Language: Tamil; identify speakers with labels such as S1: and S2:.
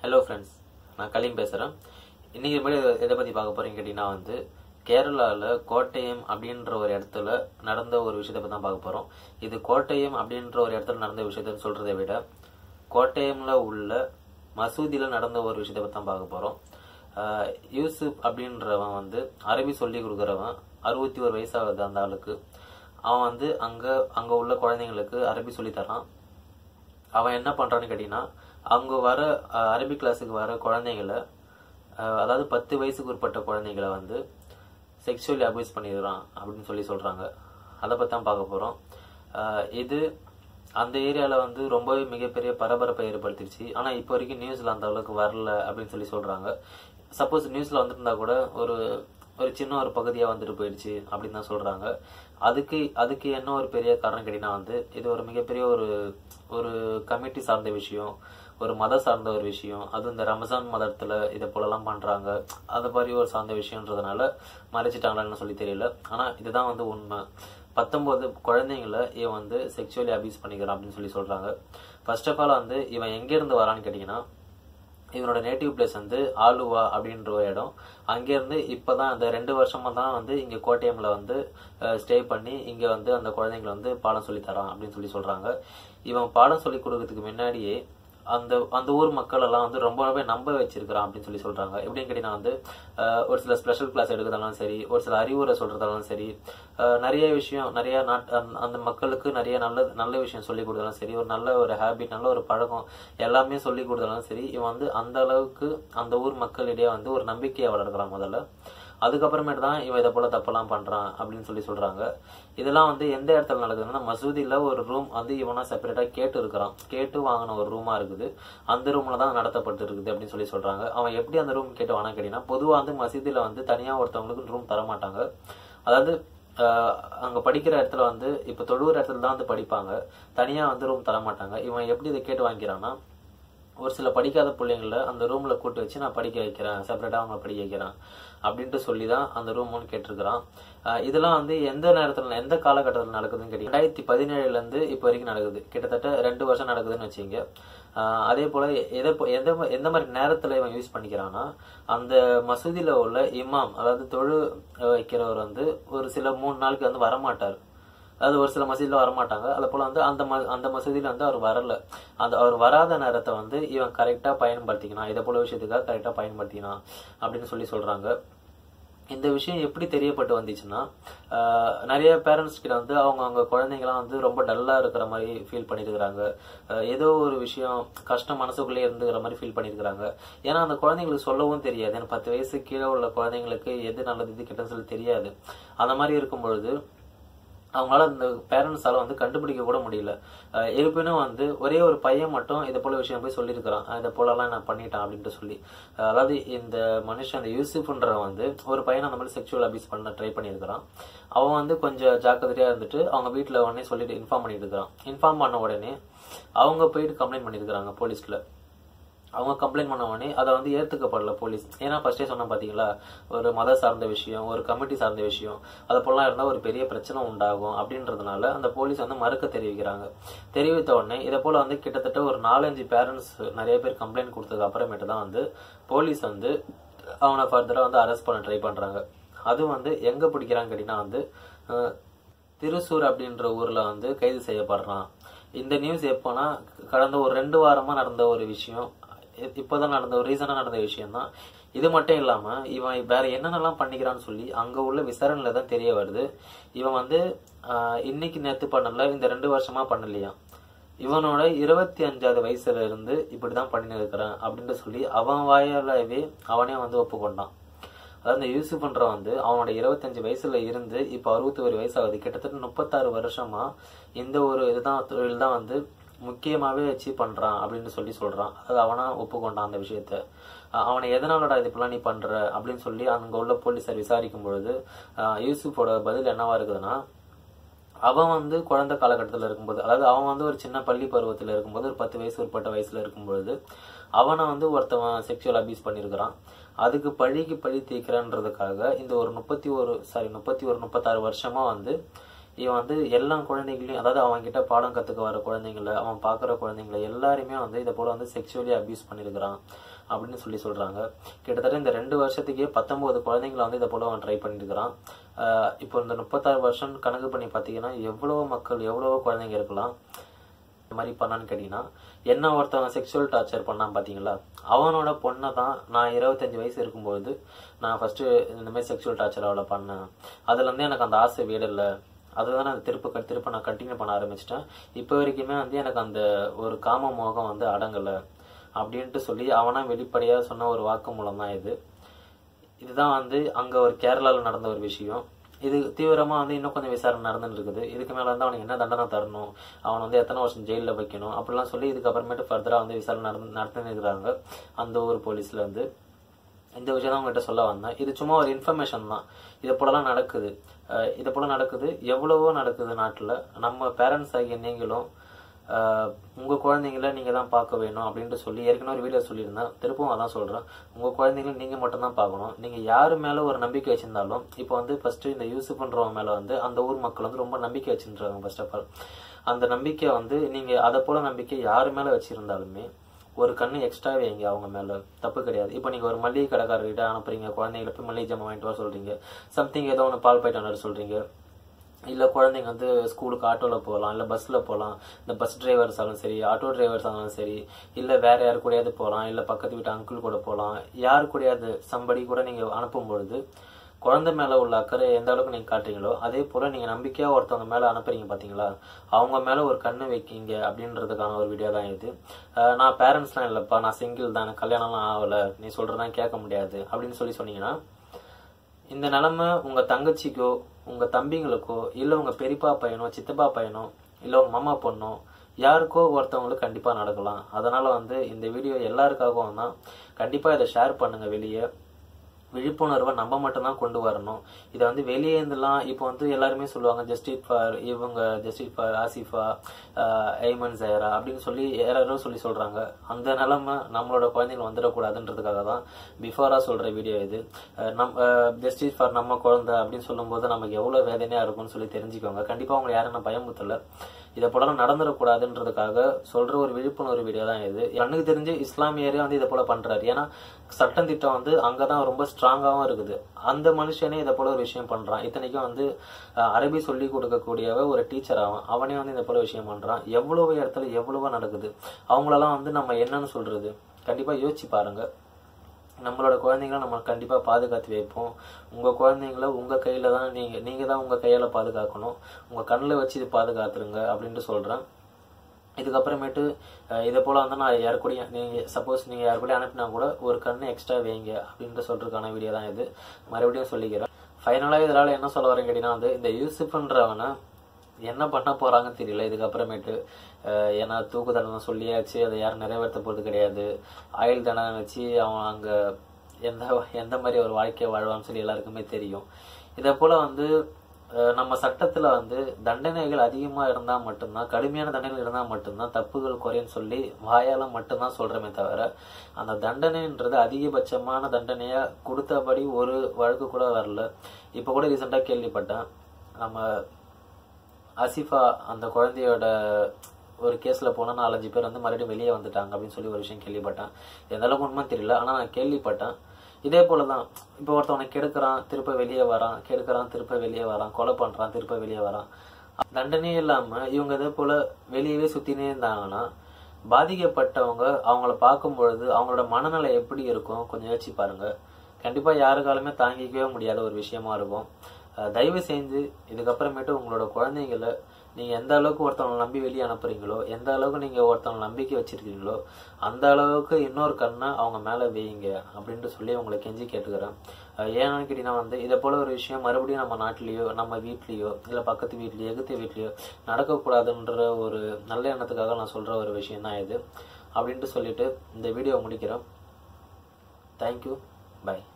S1: ஹலோ ஃப்ரெண்ட்ஸ் நான் கலீம் பேசுகிறேன் இன்றைக்கி எப்படி எதை பற்றி பார்க்க போகிறீங்க கேட்டிங்கன்னா வந்து கேரளாவில் கோட்டயம் அப்படின்ற ஒரு இடத்துல நடந்த ஒரு விஷயத்தை பற்றி தான் பார்க்க போகிறோம் இது கோட்டயம் அப்படின்ற ஒரு இடத்துல நடந்த விஷயத்தை சொல்கிறதை விட கோட்டயமில் உள்ள மசூதியில் நடந்த ஒரு விஷயத்தை பற்றி தான் பார்க்க போகிறோம் யூசுப் அப்படின்றவன் வந்து அரபி சொல்லி கொடுக்குறவன் அறுபத்தி ஒரு வயசாகுது அந்த ஆளுக்கு அவன் வந்து அங்கே அங்கே உள்ள குழந்தைங்களுக்கு அரபி சொல்லி தரான் அவன் என்ன பண்றான்னு கேட்டீங்கன்னா அவங்க வர அஹ், அரபிக் கிளாஸுக்கு வர குழந்தைங்கள அஹ், அதாவது பத்து வயசுக்கு உட்பட்ட குழந்தைங்கள வந்து செக்ஷுவலி அபியூஸ் பண்ணிடுறான் அப்படின்னு சொல்லி சொல்றாங்க அதை பத்தி தான் பார்க்க போறோம் அஹ், இது அந்த ஏரியால வந்து ரொம்பவே மிகப்பெரிய பரபரப்பை ஏற்படுத்திடுச்சு ஆனா இப்போ வரைக்கும் நியூஸ்ல அந்த அளவுக்கு வரல அப்படின்னு சொல்லி சொல்றாங்க சப்போஸ் நியூஸ்ல வந்திருந்தா கூட ஒரு ஒரு சின்ன ஒரு பகுதியா வந்துட்டு போயிடுச்சு அப்படின்னு தான் சொல்றாங்க அதுக்கு அதுக்கு என்ன ஒரு பெரிய காரணம் கேட்டீங்கன்னா வந்து இது ஒரு மிகப்பெரிய ஒரு ஒரு கமிட்டி சார்ந்த விஷயம் ஒரு மத சார்ந்த ஒரு விஷயம் அது இந்த ரமசான் மதத்துல இதை போலலாம் பண்றாங்க அது மாதிரி ஒரு சார்ந்த விஷயம்ன்றதுனால மறைச்சிட்டாங்களான்னு சொல்லி தெரியல ஆனா இதுதான் வந்து உண்மை பத்தொன்பது குழந்தைங்கள இவன் வந்து செக்ஷுவலி அபியூஸ் பண்ணிக்கிறான் அப்படின்னு சொல்லி சொல்றாங்க ஃபர்ஸ்ட் ஆஃப் ஆல் வந்து இவன் எங்க இருந்து வரான்னு கேட்டீங்கன்னா இவனோட நேட்டிவ் பிளேஸ் வந்து ஆலுவா அப்படின்ற ஒரு இடம் அங்கேருந்து இப்போதான் அந்த ரெண்டு வருஷமா தான் வந்து இங்கே கோட்டயம்ல வந்து ஸ்டே பண்ணி இங்கே வந்து அந்த குழந்தைங்களை வந்து பாடம் சொல்லி தரான் அப்படின்னு சொல்லி சொல்றாங்க இவன் பாடம் சொல்லி கொடுக்கறதுக்கு முன்னாடியே அந்த அந்த ஊர் மக்கள் எல்லாம் வந்து ரொம்பவே நம்ப வச்சிருக்கிறான் அப்படின்னு சொல்லி சொல்றாங்க எப்படின்னு கேட்டீங்கன்னா வந்து அஹ், ஒரு சில ஸ்பெஷல் கிளாஸ் எடுக்கிறதாலும் சரி ஒரு சில அறிவுரை சொல்றதாலும் சரி அஹ், நிறைய விஷயம் நிறைய நாட் அந்த- அந்த மக்களுக்கு நிறைய நல்ல நல்ல விஷயம் சொல்லி கொடுத்தாலும் சரி ஒரு நல்ல ஒரு ஹேபிட் நல்ல ஒரு பழக்கம் எல்லாமே சொல்லி கொடுத்தாலும் சரி இவன் வந்து அந்த அளவுக்கு அந்த ஊர் மக்களிடையே வந்து ஒரு நம்பிக்கையை வளர்க்குறான் முதல்ல அதுக்கப்புறமேட்டு தான் இவன் இதை போல தப்பெல்லாம் பண்றான் அப்படின்னு சொல்லி சொல்றாங்க இதெல்லாம் வந்து எந்த இடத்துல நடக்குதுன்னா மசூதியில ஒரு ரூம் வந்து இவனா செப்பரேட்டா கேட்டு இருக்கிறான் கேட்டு வாங்கின ஒரு ரூமா இருக்குது அந்த ரூம்ல தான் நடத்தப்பட்டு இருக்குது அப்படின்னு சொல்லி சொல்றாங்க அவன் எப்படி அந்த ரூம் கேட்டு வாங்க கேட்டீங்கன்னா பொதுவா வந்து மசூதியில வந்து தனியா ஒருத்தவங்களுக்கு ரூம் தர மாட்டாங்க அதாவது ஆஹ், அங்க படிக்கிற இடத்துல வந்து இப்ப தொழுகிற இடத்துல தான் வந்து படிப்பாங்க தனியா வந்து ரூம் தர மாட்டாங்க இவன் எப்படி இதை கேட்டு வாங்கிக்கிறான்னா ஒரு சில படிக்காத பிள்ளைங்கள அந்த ரூம்ல கூட்டு வச்சு நான் படிக்க வைக்கிறேன் செப்பரேட்டா அவங்கள படிக்க வைக்கிறேன் அப்படின்ட்டு சொல்லி தான் அந்த ரூம் ஒன்று கேட்டிருக்கிறான் ஆஹ் இதெல்லாம் வந்து எந்த நேரத்துல எந்த காலகட்டத்தில் நடக்குதுன்னு கேட்டீங்க ரெண்டாயிரத்தி பதினேழுல இருந்து இப்போ வரைக்கும் நடக்குது கிட்டத்தட்ட ரெண்டு வருஷம் நடக்குதுன்னு வச்சுங்க ஆஹ் அதே போல எதை போ- எந்த மா- எந்த மாதிரி நேரத்துல இவன் யூஸ் பண்ணிக்கிறான்னா அந்த மசூதியில உள்ள இமாம் அதாவது தொழு வைக்கிறவர் வந்து ஒரு சில மூணு நாளுக்கு வந்து வரமாட்டார் அதாவது ஒரு சில மசூதியில வரமாட்டாங்க அது போல வந்து அந்த ம- அந்த மசூதியில வந்து அவர் வரல அந்த அவர் வராத நேரத்தை வந்து இவன் கரெக்டா பயன்படுத்திக்கணும் இதை போல விஷயத்துக்காக கரெக்டா பயன்படுத்தினான் அப்படின்னு சொல்லி சொல்றாங்க இந்த விஷயம் எப்படி தெரியப்பட்டு வந்துச்சுன்னா ஆஹ், நிறைய பேரண்ட்ஸ் கிட்ட வந்து அவங்க அவங்க குழந்தைங்கலாம் வந்து ரொம்ப டல்லா இருக்கிற மாதிரி ஃபீல் பண்ணிருக்கிறாங்க ஆஹ், ஏதோ ஒரு விஷயம் கஷ்டம் மனசுக்குள்ளே இருந்துக்கிற மாதிரி ஃபீல் பண்ணிருக்கிறாங்க ஏன்னா அந்த குழந்தைங்களுக்கு சொல்லவும் தெரியாது ஏன்னா பத்து வயசு கீழே உள்ள குழந்தைங்களுக்கு எது நல்லது எது கெட்டதுன்னு சொல்லி தெரியாது அந்த மாதிரி இருக்கும் பொழுது அவங்களால அந்த பேரண்ட்ஸால வந்து கண்டுபிடிக்க கூட முடியல அஹ் இருப்பினும் வந்து ஒரே ஒரு பையன் மட்டும் இதை போல விஷயம் போய் சொல்லியிருக்கிறான் அஹ் இதை போலலாம் நான் பண்ணிட்டேன் அப்படின்ட்டு சொல்லி அஹ் அதாவது இந்த மனுஷன் அந்த யூசுஃப்ன்றவன் வந்து ஒரு பையனை அந்த மாதிரி செக்ஷுவல் அபியூஸ் பண்ண ட்ரை பண்ணியிருக்கிறான் அவன் வந்து கொஞ்சம் ஜாக்கிரதையா இருந்துட்டு அவங்க வீட்டுல உடனே சொல்லிட்டு இன்ஃபார்ம் பண்ணிட்டு இருக்கிறான் இன்ஃபார்ம் பண்ண உடனே அவங்க போயிட்டு கம்ப்ளைண்ட் பண்ணியிருக்கிறாங்க போலீஸ்ல அவங்க கம்ப்ளைண்ட் பண்ண உடனே அதை வந்து ஏத்துக்கப்படல போலீஸ் ஏன்னா ஃபர்ஸ்டே சொன்ன பாத்தீங்களா ஒரு மத சார்ந்த விஷயம் ஒரு கமிட்டி சார்ந்த விஷயம் அது போலாம் இருந்தா ஒரு பெரிய பிரச்சனை உண்டாகும் அப்படின்றதுனால அந்த போலீஸ் வந்து மறுக்க தெரிவிக்கிறாங்க தெரிவித்த உடனே இதை போல வந்து கிட்டத்தட்ட ஒரு நாலஞ்சு பேரண்ட்ஸ் நிறைய பேர் கம்ப்ளைண்ட் கொடுத்ததுக்கு அப்புறமேட்டு தான் வந்து போலீஸ் வந்து அவனை ஃபர்தரா வந்து அரெஸ்ட் பண்ண ட்ரை பண்றாங்க அது வந்து எங்க பிடிக்கிறாங்க கேட்டீங்கன்னா வந்து அஹ், திருசூர் அப்படின்ற ஊர்ல வந்து கைது செய்யப்படுறான் இந்த நியூஸ் எப்போனா கடந்த ஒரு ரெண்டு வாரமா நடந்த ஒரு விஷயம் இ- இப்போதான் நடந்த ஒரு ரீசனா நடந்த விஷயம் தான் இது மட்டும் இல்லாம இவன் வேற என்னென்னலாம் பண்ணிக்கிறான்னு சொல்லி அங்க உள்ள விசாரணையில தான் தெரிய வருது இவன் வந்து ஆஹ், இன்னைக்கு நேத்து பண்ணல இந்த ரெண்டு வருஷமா பண்ணலையாம் இவனோட இருபத்தி அஞ்சாவது வயசுல இருந்து இப்படிதான் பண்ணி இருக்கிறான் அப்படின்னு சொல்லி அவன் வாயாலவே அவனே வந்து ஒப்புக்கொண்டான் அதாவது இந்த யூசுப்ன்ற வந்து அவனோட இருபத்தஞ்சு வயசுல இருந்து இப்ப அறுபத்தி ஒரு வயசு ஆகுது கிட்டத்தட்ட முப்பத்தாறு வருஷமா இந்த ஒரு இதுதான் தொழில் தான் வந்து முக்கியமாவே வச்சு பண்றான் அப்படின்னு சொல்லி சொல்றான் அது அவனா ஒப்புக்கொண்டான் அந்த விஷயத்த அஹ் அவனை எதனாலடா இது இப்பெல்லாம் நீ பண்ற அப்படின்னு சொல்லி அங்க உள்ள போலீசார் விசாரிக்கும் பொழுது அஹ் யூசுஃபோட பதில் என்னவா இருக்குதுன்னா அவன் வந்து குழந்தை காலகட்டத்தில் இருக்கும்போது அதாவது அவன் வந்து ஒரு சின்ன பள்ளி பருவத்தில் இருக்கும்போது ஒரு பத்து வயசு உட்பட்ட வயசுல இருக்கும்பொழுது அவனை வந்து ஒருத்தவன் செக்ஷுவல் அபியூஸ் பண்ணியிருக்கிறான் அதுக்கு பழிக்கு பழி தீர்க்கிறன்றதுக்காக இந்த ஒரு முப்பத்தி ஒரு சாரி முப்பத்தி ஒரு முப்பத்தாறு வருஷமா வந்து இவன் வந்து எல்லா குழந்தைகளையும் அதாவது அவன் கிட்ட பாடம் கத்துக்க வர குழந்தைங்கள அவன் பாக்குற குழந்தைங்கள எல்லாருமே வந்து இதை போல வந்து செக்ஷுவலி அபியூஸ் பண்ணிருக்கிறான் அப்படின்னு சொல்லி சொல்றாங்க கிட்டத்தட்ட இந்த ரெண்டு வருஷத்துக்கே பத்தொன்பது குழந்தைங்களை வந்து இதை போல அவன் ட்ரை பண்ணிருக்கிறான் ஆஹ் இப்போ இந்த முப்பத்தாறு வருஷம் கணக்கு பண்ணி பாத்தீங்கன்னா எவ்வளவோ மக்கள் எவ்வளவோ குழந்தைங்க இருக்கலாம் இந்த மாதிரி பண்ணான்னு கேட்டீங்கன்னா என்ன ஒருத்தவன் செக்ஷுவல் டார்ச்சர் பண்ணான் பாத்தீங்களா அவனோட பொண்ணை தான் நான் இருபத்தஞ்சு வயசு இருக்கும்போது நான் ஃபர்ஸ்ட் இந்த மாதிரி செக்ஷுவல் டார்ச்சர் அவளை பண்ணேன் அதுல இருந்து எனக்கு அந்த ஆசை வீடல அதுதான் நான் திருப்ப திருப்ப நான் கண்டினியூ பண்ண ஆரம்பிச்சிட்டேன் இப்போ வரைக்குமே வந்து எனக்கு அந்த ஒரு காம மோகம் வந்து அடங்கல அப்படின்ட்டு சொல்லி அவனா வெளிப்படையா சொன்ன ஒரு வாக்குமூலம் தான் இது இதுதான் வந்து அங்க ஒரு கேரளால நடந்த ஒரு விஷயம் இது தீவிரமா வந்து இன்னும் கொஞ்சம் விசாரணை நடந்துட்டு இருக்குது இதுக்கு மேல வந்து அவனுக்கு என்ன தண்டனை தரணும் அவன் வந்து எத்தனை வருஷம் ஜெயில வைக்கணும் அப்படிலாம் சொல்லி இதுக்கப்புறமேட்டு ஃபர்தரா வந்து விசாரணை நடந்து நடத்தினுக்கிறாங்க அந்த ஊர் போலீஸ்ல வந்து இந்த விஷயம் தான் உங்ககிட்ட சொல்ல வந்தேன் இது சும்மா ஒரு இன்ஃபர்மேஷன் தான் இதை போலலாம் நடக்குது அஹ் இதை போல நடக்குது எவ்வளவோ நடக்குது நாட்டுல நம்ம பேரண்ட்ஸ் ஆகிய நீங்களும் ஆஹ் உங்க குழந்தைங்கள நீங்க தான் பார்க்க வேணும் அப்படின்ட்டு சொல்லி ஏற்கனவே ஒரு வீடியோ சொல்லியிருந்தேன் திருப்பவும் அதான் சொல்றேன் உங்க குழந்தைங்கள நீங்க மட்டும் தான் பார்க்கணும் நீங்க யாரு மேல ஒரு நம்பிக்கை வச்சிருந்தாலும் இப்போ வந்து ஃபர்ஸ்ட் இந்த யூசுப்ன்றவங்க மேல வந்து அந்த ஊர் மக்கள் வந்து ரொம்ப நம்பிக்கை வச்சிருக்காங்க ஃபர்ஸ்ட் ஆஃப் ஆல் அந்த நம்பிக்கை வந்து நீங்க அதை போல நம்பிக்கை யாரு மேல வச்சிருந்தாலுமே ஒரு கண்ணு எக்ஸ்ட்ரா வைங்க அவங்க மேல தப்பு கிடையாது இப்போ நீங்க ஒரு மளிகை கடைக்காரர்கிட்ட அனுப்புறீங்க குழந்தைங்களை போய் மளிகை ஜாமான் வாங்கிட்டு வர சொல்றீங்க சம்திங் ஏதோ ஒன்று பால் பாயிட்டு வர சொல்றீங்க இல்ல குழந்தைங்க வந்து ஸ்கூலுக்கு ஆட்டோல போகலாம் இல்ல பஸ்ல போகலாம் இந்த பஸ் டிரைவர்ஸ் ஆனாலும் சரி ஆட்டோ டிரைவர்ஸ் ஆனாலும் சரி இல்ல வேற யாரு கூடயாவது போகலாம் இல்ல பக்கத்து வீட்டு அங்கிள் கூட போகலாம் யாரு கூடயாவது சம்படி கூட நீங்க அனுப்பும் பொழுது குழந்தை மேல உள்ள அக்கறை எந்த அளவுக்கு நீங்க காட்டுறீங்களோ அதே போல நீங்க நம்பிக்கையா ஒருத்தவங்க மேல அனுப்புறீங்க பாத்தீங்களா அவங்க மேல ஒரு கண்ணு வைக்கீங்க அப்படின்றதுக்கான ஒரு வீடியோ தான் இது அஹ் நான் பேரண்ட்ஸ்லாம் இல்லப்பா நான் சிங்கிள் தான் எனக்கு கல்யாணம்லாம் ஆகல நீ சொல்றதான் கேட்க முடியாது அப்படின்னு சொல்லி சொன்னீங்கன்னா இந்த நிலைமை உங்க தங்கச்சிக்கோ உங்க தம்பிங்களுக்கோ இல்ல உங்க பெரியப்பா பையனோ சித்தப்பா பையனோ இல்ல உங்க மாமா பொண்ணோ யாருக்கோ ஒருத்தவங்களுக்கு கண்டிப்பா நடக்கலாம் அதனால வந்து இந்த வீடியோ எல்லாருக்காகவும் தான் கண்டிப்பா இதை ஷேர் பண்ணுங்க வெளியே விழிப்புணர்வை நம்ம மட்டும்தான் கொண்டு வரணும் இதை வந்து வெளியே இருந்துலாம் இப்போ வந்து எல்லாருமே சொல்லுவாங்க ஜஸ்டிட் ஃபார் இவங்க ஜஸ்டிட் ஃபார் ஆசிஃபா ஐமன் ஜெயரா அப்படின்னு சொல்லி யாரோ சொல்லி சொல்றாங்க அந்த நிலைமை நம்மளோட குழந்தைகள் வந்துடக்கூடாதுன்றதுக்காக தான் பிஃபோரா சொல்ற வீடியோ இது அஹ் நம் ஜஸ்டிஸ் ஃபார் நம்ம குழந்தை அப்படின்னு சொல்லும்போது நமக்கு எவ்வளவு வேதனையா இருக்கும்னு சொல்லி தெரிஞ்சுக்கோங்க கண்டிப்பா அவங்க யாரும் நான் பயமுத்தல இதை போல நடந்துடக்கூடாதுன்றதுக்காக சொல்ற ஒரு விழிப்புணர்வு வீடியோ தான் இது எனக்கு தெரிஞ்சு இஸ்லாமியரே வந்து இதை போல பண்றாரு ஏன்னா சட்டம் திட்டம் வந்து அங்கதான் ரொம்ப ஸ்ட்ராங்காவும் இருக்குது அந்த மனுஷனே இதை போல ஒரு விஷயம் பண்றான் இத்தனைக்கும் வந்து அஹ், அரபி சொல்லி கொடுக்கக்கூடியவ ஒரு டீச்சர் அவன் அவனே வந்து இந்த போல விஷயம் பண்றான் எவ்வளவு இடத்துல எவ்வளவோ நடக்குது அவங்களெல்லாம் வந்து நம்ம என்னன்னு சொல்றது கண்டிப்பா யோசிச்சு பாருங்க நம்மளோட குழந்தைங்கள நம்ம கண்டிப்பா பாதுகாத்து வைப்போம் உங்க குழந்தைங்கள உங்க கையில தான் நீங்க நீங்க தான் உங்க கையால பாதுகாக்கணும் உங்க கண்ணில் வச்சு இது பாதுகாத்துருங்க அப்படின்ட்டு சொல்றேன் இதுக்கப்புறமேட்டு அஹ், இதை போல வந்து நான் யாரு கூடயும் நீங்க சப்போஸ் நீங்க யாரு கூட அனுப்பினா கூட ஒரு கண்ணு எக்ஸ்ட்ரா வைங்க அப்படின்ட்டு சொல்றதுக்கான வீடியோ தான் இது மறுபடியும் சொல்லிக்கிறேன் ஃபைனலா இதனால என்ன சொல்ல வரேன் கேட்டீங்கன்னா வந்து இந்த யூசுப்ன்றவனை என்ன பண்ண போறாங்கன்னு தெரியல இதுக்கப்புறமேட்டு அஹ், ஏன்னா தூக்கு தண்டனை சொல்லியாச்சு அதை யாரும் நிறைவேற்ற போறது கிடையாது ஆயுள் தண்டனை வச்சு அவன் அங்க எந்த எந்த மாதிரி ஒரு வாழ்க்கையை வாழ்வான்னு சொல்லி எல்லாருக்குமே தெரியும் இதே போல வந்து அஹ், நம்ம சட்டத்துல வந்து தண்டனைகள் அதிகமா இருந்தா மட்டும்தான் கடுமையான தண்டனைகள் இருந்தா மட்டும்தான் தப்புகள் குறைன்னு சொல்லி வாயால மட்டும்தான் சொல்றமே தவிர அந்த தண்டனைன்றது அதிகபட்சமான தண்டனையா கொடுத்தபடி ஒரு வழக்கு கூட வரல இப்ப கூட ரீசெண்டா கேள்விப்பட்டேன் நம்ம ஆசிஃபா அந்த குழந்தையோட ஒரு கேஸ்ல போனா நாலஞ்சு பேர் வந்து மறுபடியும் வெளியே வந்துட்டாங்க அப்படின்னு சொல்லி ஒரு விஷயம் கேள்விப்பட்டேன் எந்த அளவுக்கு உண்மை தெரியல ஆனா நான் கேள்விப்பட்டேன் இதே போலதான் இப்போ ஒருத்தவனை கெடுக்கிறான் திருப்ப வெளியே வரான் கெடுக்கிறான் திருப்ப வெளியே வரான் கொலை பண்றான் திருப்ப வெளியே வரான் தண்டனையே இல்லாம இவங்க இதே போல வெளியவே சுத்தினே இருந்தாங்கன்னா பாதிக்கப்பட்டவங்க அவங்கள பார்க்கும் பொழுது அவங்களோட மனநிலை எப்படி இருக்கும் கொஞ்சம் யோசிச்சு பாருங்க கண்டிப்பா யாருக்காலுமே தாங்கிக்கவே முடியாத ஒரு விஷயமா இருக்கும் அஹ் தயவு செஞ்சு இதுக்கப்புறமேட்டு உங்களோட குழந்தைங்கள நீங்க எந்த அளவுக்கு ஒருத்தவங்களை நம்பி வெளியே அனுப்புறீங்களோ எந்த அளவுக்கு நீங்க ஒருத்தவங்களை நம்பிக்கை வச்சிருக்கீங்களோ அந்த அளவுக்கு இன்னொரு கண்ணை அவங்க மேல வையுங்க அப்படின்ட்டு சொல்லி உங்களை கெஞ்சி கேட்டுக்கிறேன் அஹ் ஏன்னு கேட்டீங்கன்னா வந்து இதை போல ஒரு விஷயம் மறுபடியும் நம்ம நாட்டிலேயோ நம்ம வீட்லயோ இல்ல பக்கத்து வீட்லயோ எகுத்து வீட்லயோ நடக்கக்கூடாதுன்ற ஒரு நல்ல எண்ணத்துக்காக நான் சொல்ற ஒரு விஷயம் தான் இது அப்படின்ட்டு சொல்லிட்டு இந்த வீடியோ முடிக்கிறேன் தேங்க்யூ பை